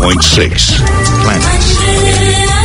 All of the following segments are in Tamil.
101.6 Planet.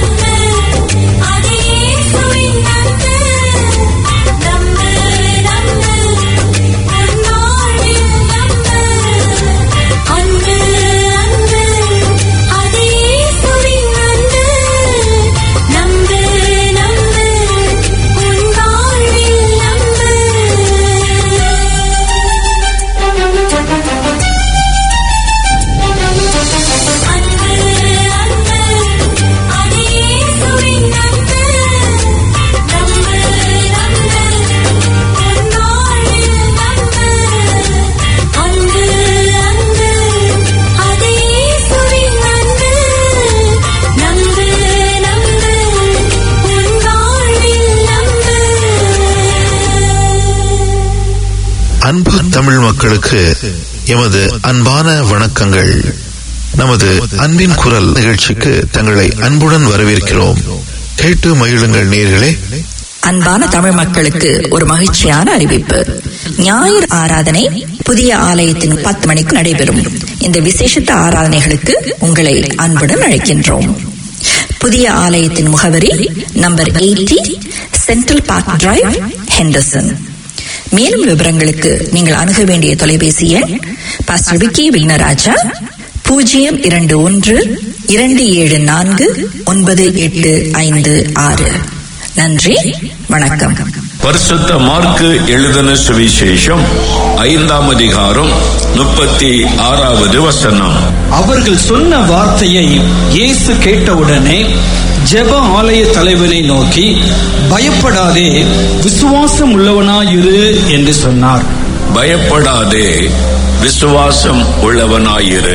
அன்பு தமிழ் மக்களுக்கு எமது அன்பான வணக்கங்கள் நமது அன்பின் குரல் நிகழ்ச்சிக்கு தங்களை அன்புடன் வரவேற்கிறோம் கேட்டு மகிழுங்கள் நேர்களே அன்பான தமிழ் மக்களுக்கு ஒரு மகிழ்ச்சியான அறிவிப்பு ஞாயிறு ஆராதனை புதிய ஆலயத்தின் பத்து மணிக்கு நடைபெறும் இந்த விசேஷத்த ஆராதனைகளுக்கு உங்களை அன்புடன் அழைக்கின்றோம் புதிய ஆலயத்தின் முகவரி number eighty central park drive Henderson மேலும் விவரங்களுக்கு நீங்கள் அணுக வேண்டிய தொலைபேசி எண் பாஸ்டர் விக்கி விக்னராஜா பூஜ்ஜியம் இரண்டு ஒன்று இரண்டு ஏழு நான்கு ஒன்பது எட்டு ஐந்து ஆறு நன்றி வணக்கம் பரிசுத்த மார்க்கு எழுதின சுவிசேஷம் ஐந்தாம் அதிகாரம் முப்பத்தி ஆறாவது வசனம் அவர்கள் சொன்ன வார்த்தையை இயேசு கேட்டவுடனே ஜெப ஆலய தலைவனை நோக்கி பயப்படாதே விசுவாசம் உள்ளவனாயிரு என்று சொன்னார் பயப்படாதே விசுவாசம் உள்ளவனாயிரு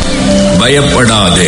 பயப்படாதே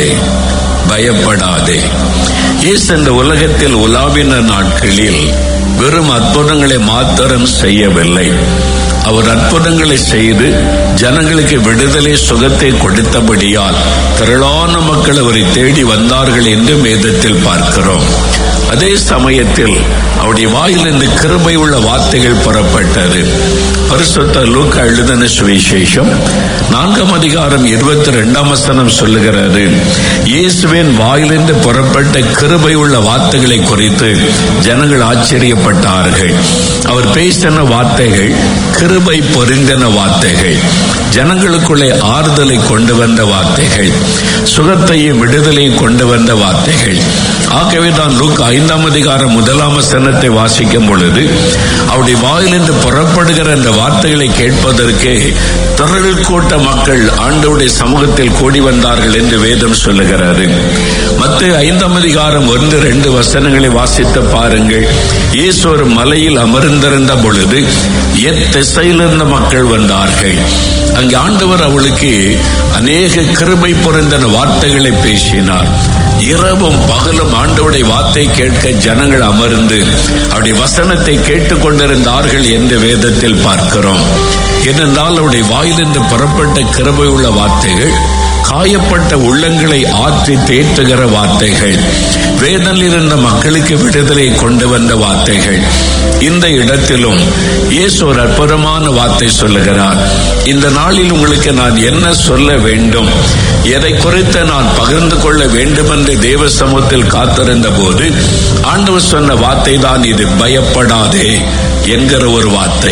பயப்படாதே இயேசு இந்த உலகத்தில் உலாவின நாட்களில் வெறும் அற்புதங்களை மாத்திரம் செய்யவில்லை அவர் அற்புதங்களை செய்து ஜனங்களுக்கு விடுதலை சுகத்தை கொடுத்தபடியால் திரளான மக்கள் அவரை தேடி வந்தார்கள் என்று வேதத்தில் பார்க்கிறோம் அதே சமயத்தில் அவருடைய வாயிலிருந்து கிருபை உள்ள வார்த்தைகள் புறப்பட்டது பரிசுத்த லூக்கா எழுதின சுவிசேஷம் நான்காம் அதிகாரம் இருபத்தி ரெண்டாம் வசனம் சொல்லுகிறது இயேசுவின் வாயிலிருந்து புறப்பட்ட கிருபை உள்ள வார்த்தைகளை குறித்து ஜனங்கள் ஆச்சரியப்பட்டார்கள் அவர் பேசின வார்த்தைகள் கிருபை பொருந்தின வார்த்தைகள் ஜனங்களுக்குள்ளே ஆறுதலை கொண்டு வந்த வார்த்தைகள் சுகத்தையும் விடுதலையும் கொண்டு வந்த வார்த்தைகள் ஆகவே தான் லூக் ஐந்தாம் அதிகாரம் முதலாம் வசனத்தை வாசிக்கும் பொழுது அவருடைய வாயிலிருந்து புறப்படுகிற அந்த வார்த்தைகளை கேட்பதற்கு திரள் கூட்ட மக்கள் ஆண்டவருடைய சமூகத்தில் கூடி வந்தார்கள் என்று வேதம் சொல்லுகிறது மத்திய ஐந்தாம் அதிகாரம் ஒன்று ரெண்டு வசனங்களை வாசித்து பாருங்கள் இயேசு ஒரு மலையில் அமர்ந்திருந்த பொழுது எத்திசையிலிருந்த மக்கள் வந்தார்கள் அங்கே ஆண்டவர் அவளுக்கு அநேக கிருபை பொருந்தன வார்த்தைகளை பேசினார் இரவும் பகலும் ஆண்டவருடைய வார்த்தை கேட்க ஜனங்கள் அமர்ந்து அவருடைய வசனத்தை கேட்டுக்கொண்டிருந்தார்கள் என்று வேதத்தில் பார்க்கிறோம் ஏனென்றால் அவருடைய வாயிலிருந்து புறப்பட்ட கிருபை உள்ள வார்த்தைகள் காயப்பட்ட உள்ளங்களை ஆற்றி தேற்றுகிற வார்த்தைகள் வேதனில் இருந்த மக்களுக்கு விடுதலை கொண்டு வந்த வார்த்தைகள் இந்த இடத்திலும் இயேசு ஒரு அற்புதமான வார்த்தை சொல்லுகிறார் இந்த நாளில் உங்களுக்கு நான் என்ன சொல்ல வேண்டும் எதை குறித்து நான் பகிர்ந்து கொள்ள வேண்டும் என்று தேவ சமூகத்தில் காத்திருந்த போது ஆண்டவர் சொன்ன வார்த்தை தான் இது பயப்படாதே என்கிற ஒரு வார்த்தை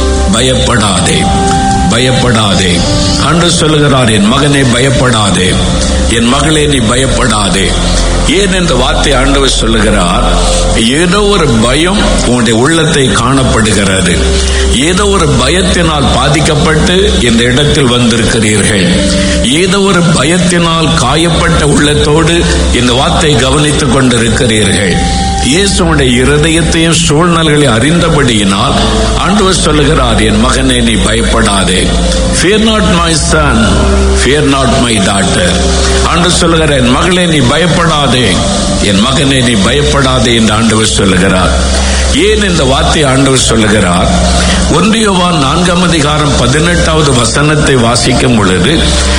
பயப்படாதே பயப்படாதே அன்று சொல்லுகிறார் என் மகனே பயப்படாதே என் மகளே நீ பயப்படாதே ஏன் இந்த வார்த்தை ஆண்டவர் சொல்லுகிறார் ஏதோ ஒரு பயம் உன்னுடைய உள்ளத்தை காணப்படுகிறது ஏதோ ஒரு பயத்தினால் பாதிக்கப்பட்டு இந்த இடத்தில் வந்திருக்கிறீர்கள் ஏதோ ஒரு பயத்தினால் காயப்பட்ட உள்ளத்தோடு இந்த வார்த்தை கவனித்துக் கொண்டிருக்கிறீர்கள் இயேசுடைய இருதயத்தையும் சூழ்நிலைகளை அறிந்தபடியினால் ஆண்டவர் சொல்லுகிறார் என் மகனே நீ பயப்படாதே fear not my son fear not my daughter ஆண்டு சொல்லுகிற என் மகளே நீ பயப்படாதே என் மகனே நீ பயப்படாதே என்று ஆண்டவர் சொல்லுகிறார் ஏன் இந்த வார்த்தை ஆண்டவர் சொல்லுகிறார் ஒன்றியவான் நான்காம் அதிகாரம் பதினெட்டாவது வசனத்தை வாசிக்கும் பொழுது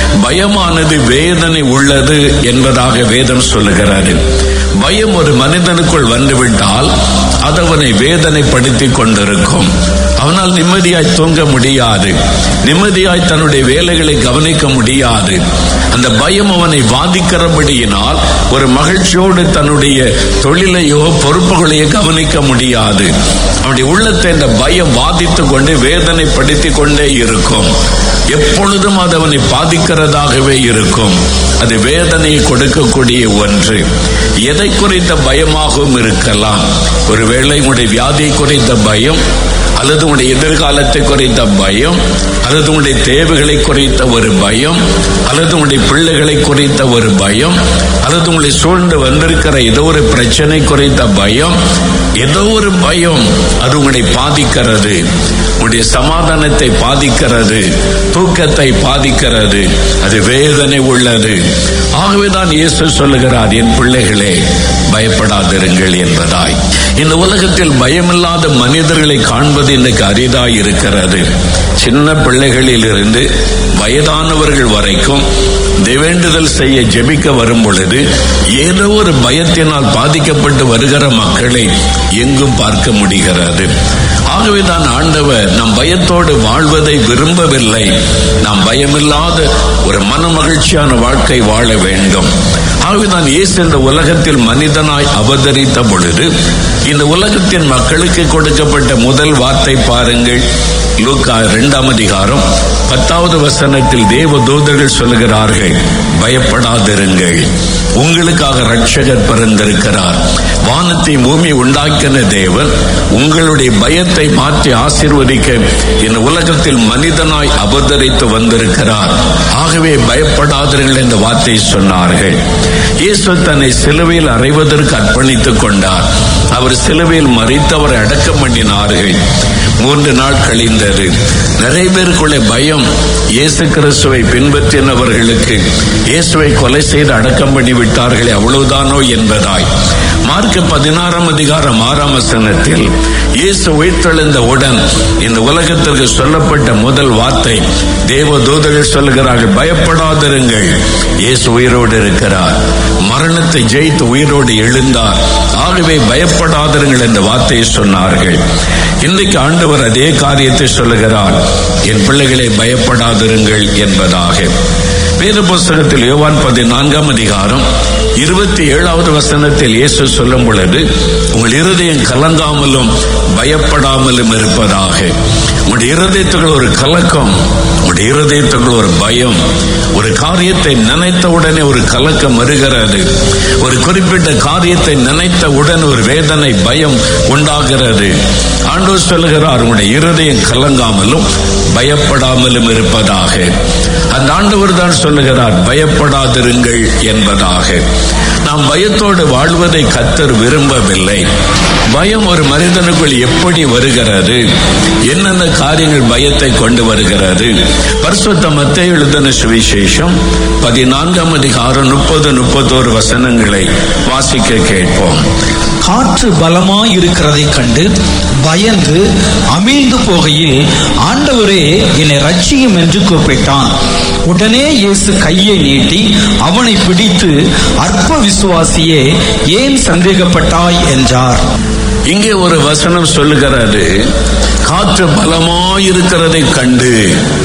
பயமானது வேதனை உள்ளது என்பதாக வேதம் சொல்லுகிறது பயம் ஒரு மனிதனுக்குள் வந்துவிட்டால் அது அவனை வேதனைப்படுத்திக் கொண்டிருக்கும் அவனால் நிம்மதியாய் தூங்க முடியாது நிம்மதியாய் தன்னுடைய வேலைகளை கவனிக்க முடியாது அந்த பயம் அவனை பாதிக்கிறபடியினால் ஒரு மகிழ்ச்சியோடு தன்னுடைய தொழிலையோ பொறுப்புகளையோ கவனிக்க முடியாது அவனுடைய உள்ளத்தை இந்த பயம் பாதித்துக் கொண்டு வேதனைப்படுத்திக் கொண்டே இருக்கும் எப்பொழுதும் அது அவனை பாதிக்கிறதாகவே இருக்கும் அது வேதனையை கொடுக்கக்கூடிய ஒன்று எதை குறித்த பயமாகவும் இருக்கலாம் ஒருவேளை உங்களுடைய வியாதியை குறித்த பயம் அல்லது உங்களுடைய எதிர்காலத்தை குறித்த பயம் அல்லது உங்களுடைய தேவைகளை குறித்த ஒரு பயம் அல்லது உங்களுடைய பிள்ளைகளை குறித்த ஒரு பயம் அல்லது உங்களை சூழ்ந்து வந்திருக்கிற ஏதோ ஒரு பிரச்சனை குறித்த பயம் ஏதோ ஒரு பயம் அது உங்களை பாதிக்கிறது உங்களுடைய சமாதானத்தை பாதிக்கிறது தூக்கத்தை பாதிக்கிறது அது வேதனை உள்ளது ஆகவேதான் இயேசு சொல்லுகிறார் என் பிள்ளைகளே பயப்படாதிருங்கள் என்பதாய் இந்த உலகத்தில் பயமில்லாத மனிதர்களை காண்பது இன்றைக்கு அரிதாய் இருக்கிறது சின்ன பிள்ளைகளில் இருந்து வயதானவர்கள் வரைக்கும் வேண்டுதல் செய்ய ஜெபிக்க வரும் பொழுது ஏதோ ஒரு பயத்தினால் பாதிக்கப்பட்டு வருகிற மக்களை எங்கும் பார்க்க முடிகிறது ஆகவே தான் ஆண்டவர் நம் பயத்தோடு வாழ்வதை விரும்பவில்லை நாம் பயமில்லாத ஒரு மன மகிழ்ச்சியான வாழ்க்கை வாழ வேண்டும் ஆகவே தான் இயேசு இந்த உலகத்தில் மனிதனாய் அவதரித்த பொழுது இந்த உலகத்தின் மக்களுக்கு கொடுக்கப்பட்ட முதல் வார்த்தை பாருங்கள் லூக்கா இரண்டாம் அதிகாரம் பத்தாவது வசனத்தில் தேவ தூதர்கள் சொல்லுகிறார்கள் பயப்படாதிருங்கள் உங்களுக்காக ரட்சகர் பிறந்திருக்கிறார் வானத்தை பூமி உண்டாக்கின தேவன் உங்களுடைய பயத்தை மாற்றி ஆசீர்வதிக்க இந்த உலகத்தில் மனிதனாய் அவதரித்து வந்திருக்கிறார் ஆகவே பயப்படாதீர்கள் என்ற வார்த்தை சொன்னார்கள் இயேசு தன்னை சிலுவையில் அறைவதற்கு அர்ப்பணித்துக் கொண்டார் அவர் சிலுவையில் மறித்தவரை அடக்கம் பண்ணினார்கள் மூன்று நாள் கழிந்தது நிறைய பேருக்குள்ளே பயம் இயேசு கிறிஸ்துவை பின்பற்றினவர்களுக்கு இயேசுவை கொலை செய்து அடக்கம் பண்ணி விட்டார்களே அவ்வளவுதானோ என்பதாய் மார்க் பதினாறாம் அதிகாரம் ஆறாம் வசனத்தில் இயேசு உயிர்த்தெழுந்த உடன் இந்த உலகத்திற்கு சொல்லப்பட்ட முதல் வார்த்தை தேவ தூதர்கள் சொல்லுகிறார்கள் பயப்படாதிருங்கள் இயேசு உயிரோடு இருக்கிறார் மரணத்தை ஜெயித்து உயிரோடு எழுந்தார் ஆகவே பயப்படாதிருங்கள் என்ற வார்த்தையை சொன்னார்கள் இன்றைக்கு ஆண்டவர் அதே காரியத்தை சொல்லுகிறார் என் பிள்ளைகளை பயப்படாதிருங்கள் என்பதாக வேத புஸ்தகத்தில் யோவான் பதினான்காம் அதிகாரம் இருபத்தி ஏழாவது வசனத்தில் இயேசு சொல்லும் பொழுது உங்கள் இருதயம் கலங்காமலும் பயப்படாமலும் இருப்பதாக உங்களுடைய இருதயத்துக்குள் ஒரு கலக்கம் உங்களுடைய இருதயத்துக்குள் ஒரு பயம் ஒரு காரியத்தை நினைத்த உடனே ஒரு கலக்கம் வருகிறது ஒரு குறிப்பிட்ட காரியத்தை நினைத்த உடன் ஒரு வேதனை பயம் உண்டாகிறது ஆண்டவர் சொல்லுகிறார் உங்களுடைய இருதயம் கலங்காமலும் பயப்படாமலும் இருப்பதாக அந்த ஆண்டவர் தான் சொல்லுகிறார் பயப்படாதிருங்கள் என்பதாக நாம் பயத்தோடு வாழ்வதை கத்தர் விரும்பவில்லை பயம் ஒரு மனிதனுக்குள் எப்படி வருகிறது என்னென்ன காரியங்கள் பயத்தை கொண்டு வருகிறது பரிசுத்த மத்திய எழுதின சுவிசேஷம் பதினான்காம் அதிகாரம் முப்பது முப்பத்தோரு வசனங்களை வாசிக்க கேட்போம் காற்று பலமாய் இருக்கிறதை கண்டு பயந்து அமிழ்ந்து போகையில் ஆண்டவரே என்னை ரட்சியும் என்று கூப்பிட்டான் உடனே இயேசு கையை நீட்டி அவனை பிடித்து அற்ப விசுவாசியே ஏன் சந்தேகப்பட்டாய் என்றார் இங்கே ஒரு வசனம் சொல்லுகிறது காற்று பலமாயிருக்கிறதை கண்டு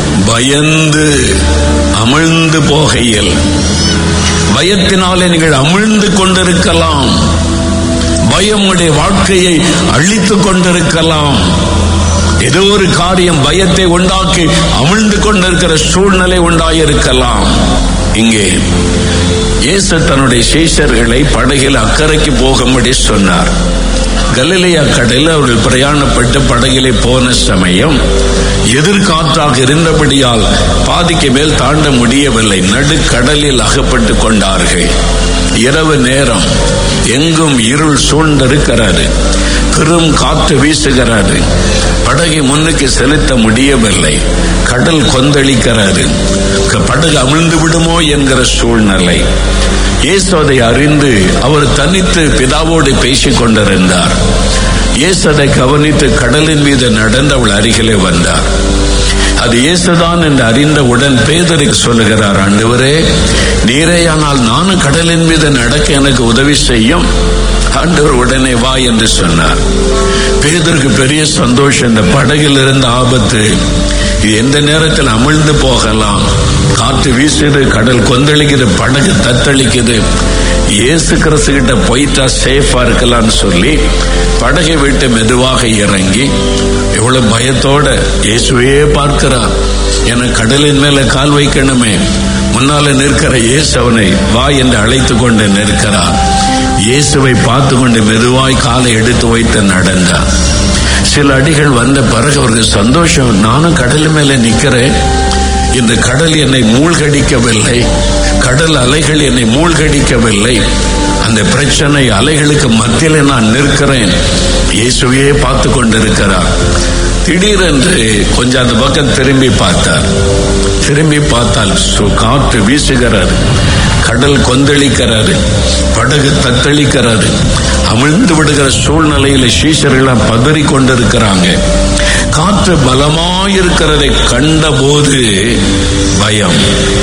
பயந்து அமிழ்ந்து போகையில் பயத்தினாலே நீங்கள் அமிழ்ந்து கொண்டிருக்கலாம் பயம் உடைய வாழ்க்கையை அழித்துக் கொண்டிருக்கலாம் ஏதோ ஒரு காரியம் பயத்தை உண்டாக்கி அமிழ்ந்து கொண்டிருக்கிற சூழ்நிலை உண்டாயிருக்கலாம் இங்கே இயேசு தன்னுடைய சீஷர்களை படகில் அக்கறைக்கு போகும்படி சொன்னார் கலிலேயா கடலில் அவர்கள் பிரயாணப்பட்டு படகிலே போன சமயம் எதிர்காற்றாக இருந்தபடியால் பாதிக்கு மேல் தாண்ட முடியவில்லை நடுக்கடலில் அகப்பட்டு கொண்டார்கள் இரவு நேரம் எங்கும் இருள் சூழ்ந்திருக்கிறது பெரும் காற்று வீசுகிறது படகை முன்னுக்கு செலுத்த முடியவில்லை கடல் கொந்தளிக்கிறது க- படகு அமிழ்ந்து விடுமோ என்கிற சூழ்நிலை இயேசு அதை அறிந்து அவர் தனித்து பிதாவோடு பேசிக் கொண்டிருந்தார் இயேசு அதை கவனித்து கடலின் மீது நடந்து அவள் அருகிலே வந்தார் அது இயேசுதான் என்று அறிந்தவுடன் பேதருக்கு சொல்லுகிறார் ஆண்டவரே நீரேயானால் நானும் கடலின் மீது நடக்க எனக்கு உதவி செய்யும் ஆண்டவர் உடனே வா என்று சொன்னார் பேதருக்கு பெரிய சந்தோஷம் இந்த படகில் இருந்த ஆபத்து இது எந்த நேரத்தில் அமிழ்ந்து போகலாம் காற்று வீசுது கடல் கொந்தளிக்குது படகு தத்தளிக்குது இயேசு கிறிஸ்து கிட்ட போயிட்டா சேஃபா இருக்கலாம்னு சொல்லி படகை விட்டு மெதுவாக இறங்கி எவ்வளவு பயத்தோட இயேசுவே பார்க்கிறார் என கடலின் மேல கால் வைக்கணுமே முன்னால நிற்கிற இயேசு அவனை வா என்று அழைத்து கொண்டு நிற்கிறார் இயேசுவை பார்த்து கொண்டு மெதுவாய் காலை எடுத்து வைத்து நடந்தார் சில அடிகள் வந்த பிறகு அவருக்கு சந்தோஷம் நானும் கடல் மேல நிக்கிறேன் இந்த கடல் என்னை மூழ்கடிக்கவில்லை கடல் அலைகள் என்னை மூழ்கடிக்கவில்லை அந்த பிரச்சனை அலைகளுக்கு மத்தியில் நான் நிற்கிறேன் இயேசுவையே பார்த்து கொண்டிருக்கிறார் திடீரென்று கொஞ்சம் அந்த பக்கம் திரும்பி பார்த்தார் திரும்பி பார்த்தால் சு- காற்று வீசுகிறார் கடல் கொந்தளிக்கிறாரு படகு தத்தளிக்கிறாரு அமிழ்ந்து விடுகிற சூழ்நிலையில சீஷர்கள் பதறி கொண்டிருக்கிறாங்க காற்று பலமாயிருக்கிறதை கண்டபோது பயம்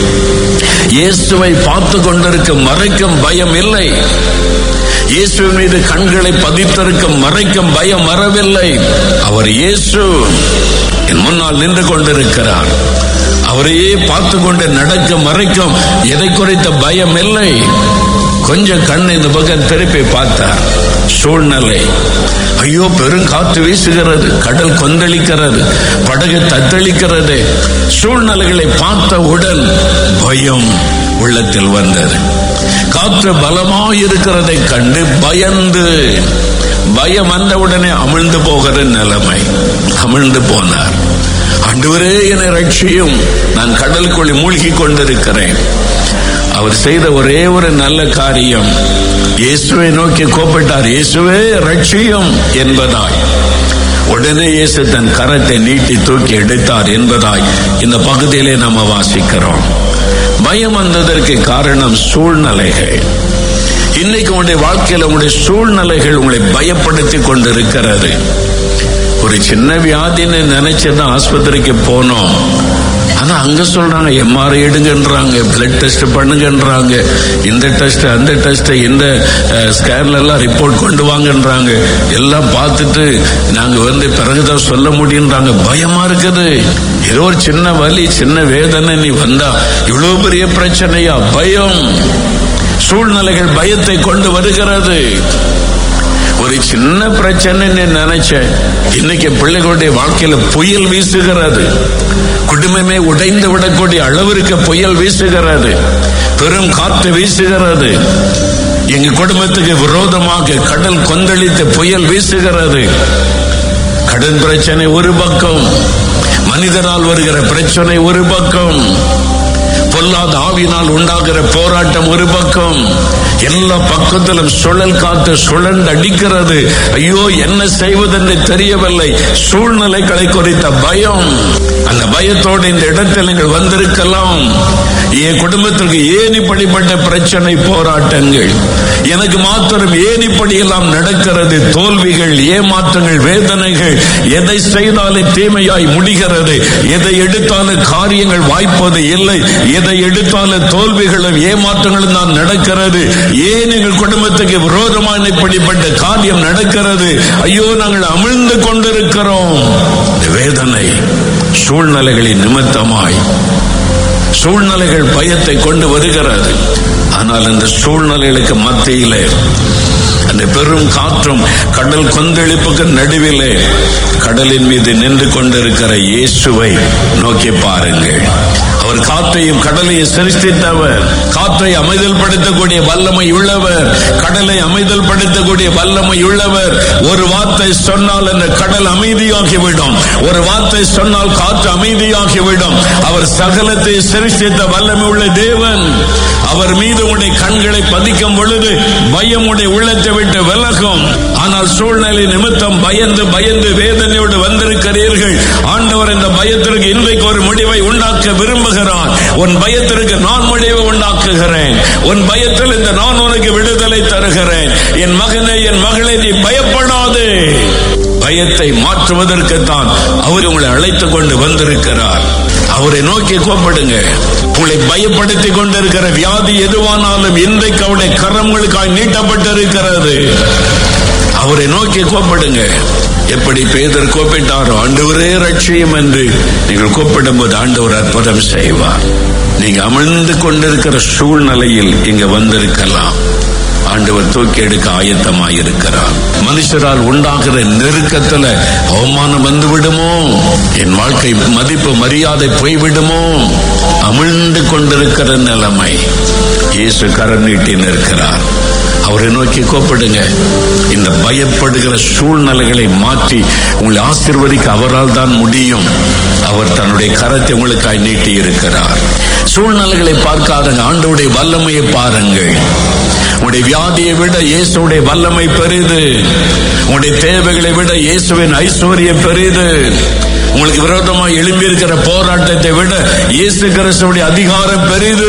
இயேசுவை பார்த்து கொண்டிருக்கும் மறைக்கும் பயம் இல்லை இயேசுவின் மீது கண்களை பதித்திருக்கும் மறைக்கும் பயம் வரவில்லை அவர் இயேசு என் முன்னால் நின்று கொண்டிருக்கிறார் அவரையே பார்த்து கொண்டு நடக்க மறைக்கும் எதை குறித்த பயம் இல்லை கொஞ்சம் கண் இந்த பக்கம் திருப்பி பார்த்தார் சூழ்நிலை ஐயோ பெருங்காற்று வீசுகிறது கடல் கொந்தளிக்கிறது படகு தத்தளிக்கிறது சூழ்நிலைகளை பார்த்தவுடன் பயம் உள்ளத்தில் வந்தது காற்று பலமாயிருக்கிறதை கண்டு பயந்து பயம் வந்தவுடனே அமிழ்ந்து போகிற நிலைமை அமிழ்ந்து போனார் ஆண்டவரே என்னை ரட்சியும் நான் கடலுக்குள்ளே மூழ்கி கொண்டிருக்கிறேன் அவர் செய்த ஒரே ஒரு நல்ல காரியம் இயேசுவை நோக்கி கோப்பிட்டார் இயேசுவே ரட்சியும் என்பதாய் உடனே இயேசு தன் கரத்தை நீட்டி தூக்கி எடுத்தார் என்பதாய் இந்த பகுதியிலே நாம வாசிக்கிறோம் பயம் வந்ததற்கு காரணம் சூழ்நிலைகள் இன்னைக்கு உங்களுடைய வாழ்க்கையில் உங்களுடைய சூழ்நிலைகள் உங்களை பயப்படுத்தி கொண்டிருக்கிறது ஒரு சின்ன வியாதின்னு நினைச்சுதான் ஆஸ்பத்திரிக்கு போனோம் ஆனா அங்க சொல்றாங்க எம்ஆர்ஐ எடுங்கன்றாங்க பிளட் டெஸ்ட் பண்ணுங்கன்றாங்க இந்த டெஸ்ட் அந்த டெஸ்ட் இந்த ஸ்கேன்ல எல்லாம் ரிப்போர்ட் கொண்டு வாங்கன்றாங்க எல்லாம் பார்த்துட்டு நாங்க வந்து பிறகுதான் சொல்ல முடியுன்றாங்க பயமா இருக்குது ஏதோ ஒரு சின்ன வலி சின்ன வேதனை நீ வந்தா இவ்வளவு பெரிய பிரச்சனையா பயம் சூழ்நிலைகள் பயத்தை கொண்டு வருகிறது ஒரு சின்ன பிரச்சனைன்னு நினைச்சேன் இன்னைக்கு பிள்ளைகளுடைய வாழ்க்கையில புயல் வீசுகிறது குடும்பமே உடைந்து விடக்கூடிய அளவிற்கு புயல் வீசுகிறது பெரும் காற்று வீசுகிறது எங்க குடும்பத்துக்கு விரோதமாக கடல் கொந்தளித்து புயல் வீசுகிறது கடன் பிரச்சனை ஒரு பக்கம் மனிதனால் வருகிற பிரச்சனை ஒரு பக்கம் பொல்லாத ஆவினால் உண்டாகிற போராட்டம் ஒரு பக்கம் எல்லா பக்கத்திலும் சுழல் காத்து சுழன்று அடிக்கிறது ஐயோ என்ன செய்வதென்று தெரியவில்லை சூழ்நிலைகளை குறித்த பயம் அந்த பயத்தோடு இந்த இடத்தில் நீங்கள் வந்திருக்கலாம் என் குடும்பத்திற்கு ஏன் இப்படிப்பட்ட பிரச்சனை போராட்டங்கள் எனக்கு மாத்திரம் ஏன் இப்படியெல்லாம் நடக்கிறது தோல்விகள் ஏமாற்றங்கள் வேதனைகள் எதை செய்தாலே தீமையாய் முடிகிறது எதை எடுத்தாலும் காரியங்கள் வாய்ப்பது இல்லை எதை எடுத்தாலும் தோல்விகளும் ஏமாற்றங்களும் தான் நடக்கிறது ஏன் எங்கள் குடும்பத்துக்கு விரோதமான இப்படிப்பட்ட காரியம் நடக்கிறது ஐயோ நாங்கள் அமிழ்ந்து கொண்டிருக்கிறோம் இந்த வேதனை சூழ்நிலைகளின் நிமித்தமாய் சூழ்நிலைகள் பயத்தை கொண்டு வருகிறது ஆனால் அந்த சூழ்நிலைகளுக்கு மத்தியிலே அந்த பெரும் காற்றும் கடல் கொந்தளிப்புக்கு நடுவிலே கடலின் மீது நின்று கொண்டிருக்கிற இயேசுவை நோக்கி பாருங்கள் அவர் காற்றையும் கடலையும் சிருஷ்டித்தவர் காற்றை அமைதல் படுத்தக்கூடிய வல்லமை உள்ளவர் கடலை அமைதல் படுத்தக்கூடிய வல்லமை உள்ளவர் ஒரு வார்த்தை சொன்னால் அந்த கடல் அமைதியாகிவிடும் ஒரு வார்த்தை சொன்னால் காற்று அமைதியாகிவிடும் அவர் சகலத்தை சிருஷ்டித்த வல்லமை உள்ள தேவன் அவர் மீது உடைய கண்களை பதிக்கும் பொழுது பயம் உடைய உள்ளத்தை விட்டு விலகும் ஆனால் சூழ்நிலை நிமித்தம் பயந்து பயந்து வேதனையோடு வந்திருக்கிறீர்கள் ஆண்டவர் இந்த பயத்திற்கு இன்றைக்கு ஒரு முடிவை உண்டாக்க விரும்புகிறார் உன் பயத்திற்கு நான் முடிவை உண்டாக்குகிறேன் உன் பயத்தில் இந்த நான் உனக்கு விடுதலை தருகிறேன் என் மகனே என் மகளே நீ பயப்படாதே பயத்தை மாற்றுவதற்கு தான் அவர் உங்களை அழைத்துக் கொண்டு வந்திருக்கிறார் அவரை நோக்கி கூப்பிடுங்க உங்களை பயப்படுத்தி கொண்டிருக்கிற வியாதி எதுவானாலும் இன்றைக்கு அவருடைய கரங்களுக்காய் நீட்டப்பட்டிருக்கிறது அவரை நோக்கி கூப்பிடுங்க எப்படி பேதர் கூப்பிட்டாரோ ஆண்டவரே ரட்சியம் என்று நீங்கள் கூப்பிடும் போது ஆண்டவர் அற்புதம் செய்வார் நீங்க அமிழ்ந்து கொண்டிருக்கிற சூழ்நிலையில் இங்க வந்திருக்கலாம் ஆண்டவர் தூக்கி எடுக்க ஆயத்தமாயிருக்கிறார் மனுஷரால் உண்டாகிற நெருக்கத்துல அவமானம் வந்து விடுமோ என் வாழ்க்கை மதிப்பு மரியாதை போய்விடுமோ அமிழ்ந்து கொண்டிருக்கிற நிலைமை இயேசு கரம் நீட்டி நிற்கிறார் அவரை நோக்கி கூப்பிடுங்க இந்த பயப்படுகிற சூழ்நிலைகளை மாற்றி உங்களை ஆசிர்வதிக்க அவரால் தான் முடியும் அவர் தன்னுடைய கரத்தை உங்களுக்காய் நீட்டி இருக்கிறார் சூழ்நிலைகளை பார்க்காதங்க ஆண்டவுடைய வல்லமையை பாருங்கள் உங்களுடைய வியாதியை விட இயேசுடைய வல்லமை பெரிது உங்களுடைய தேவைகளை விட இயேசுவின் ஐஸ்வர்யம் பெரிது உங்களுக்கு விரோதமா எழும்பி இருக்கிற போராட்டத்தை விட இயேசு கிறிஸ்துடைய அதிகாரம் பெரிது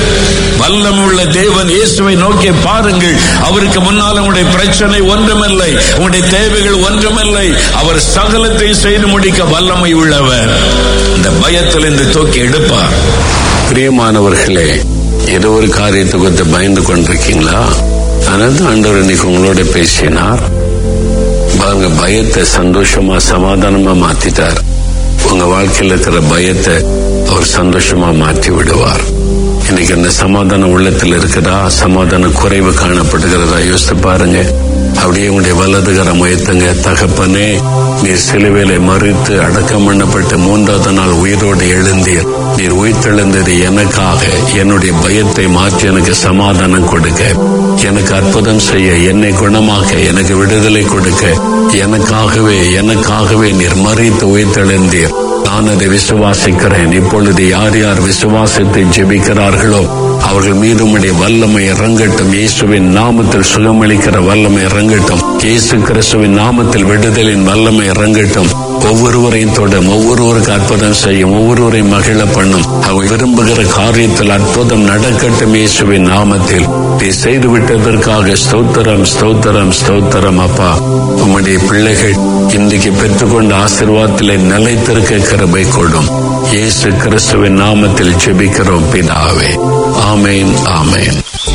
வல்லம் உள்ள தேவன் இயேசுவை நோக்கி பாருங்கள் அவருக்கு முன்னால் உங்களுடைய பிரச்சனை ஒன்றுமில்லை உங்களுடைய தேவைகள் ஒன்றுமில்லை அவர் சகலத்தை செய்து முடிக்க வல்லமை உள்ளவர் இந்த பயத்தில் இந்த தூக்கி எடுப்பார் பிரியமானவர்களே ஏதோ ஒரு காரியத்தை குறித்து பயந்து கொண்டிருக்கீங்களா அனந்த ஆண்டவர் இன்னைக்கு உங்களோட பேசினார் பாருங்க பயத்தை சந்தோஷமா சமாதானமா மாத்திட்டார் உங்க வாழ்க்கையில் இருக்கிற பயத்தை அவர் சந்தோஷமா மாற்றி விடுவார் இன்னைக்கு அந்த சமாதானம் உள்ளத்தில் இருக்குதா சமாதான குறைவு காணப்படுகிறதா யோசித்து பாருங்க அப்படியே உங்களுடைய வலதுகரம் உயர்த்துங்க தகப்பனே நீர் சிலுவையில மறித்து அடக்கம் பண்ணப்பட்டு மூன்றாவது நாள் உயிரோடு எழுந்தீர் நீர் உயிர்த்தெழுந்தது எனக்காக என்னுடைய பயத்தை மாற்றி எனக்கு சமாதானம் கொடுக்க எனக்கு அற்புதம் செய்ய என்னை குணமாக்க எனக்கு விடுதலை கொடுக்க எனக்காகவே எனக்காகவே நீர் மறித்து உயிர்த்தெழுந்தீர் நான் அதை விசுவாசிக்கிறேன் இப்பொழுது யார் யார் விசுவாசத்தை ஜெபிக்கிறார்களோ அவர்கள் மீது உம்முடைய வல்லமை இறங்கட்டும் இயேசுவின் நாமத்தில் சுகமளிக்கிற வல்லமை இறங்கட்டும் இயேசு கிறிஸ்துவின் நாமத்தில் விடுதலின் வல்லமை இறங்கட்டும் ஒவ்வொருவரையும் தொடும் ஒவ்வொருவருக்கு அற்புதம் செய்யும் ஒவ்வொருவரையும் மகிழ பண்ணும் அவங்க விரும்புகிற காரியத்தில் அற்புதம் நடக்கட்டும் இயேசுவின் நாமத்தில் நீ செய்து விட்டதற்காக ஸ்தோத்திரம் ஸ்தோத்திரம் ஸ்தோத்திரம் அப்பா உம்முடைய பிள்ளைகள் இன்றைக்கு பெற்றுக்கொண்ட ஆசிர்வாதத்திலே நிலைத்திருக்க கிருபை கொடும் இயேசு கிறிஸ்துவின் நாமத்தில் ஜெபிக்கிறோம் பிதாவே ஆமேன் ஆமேன்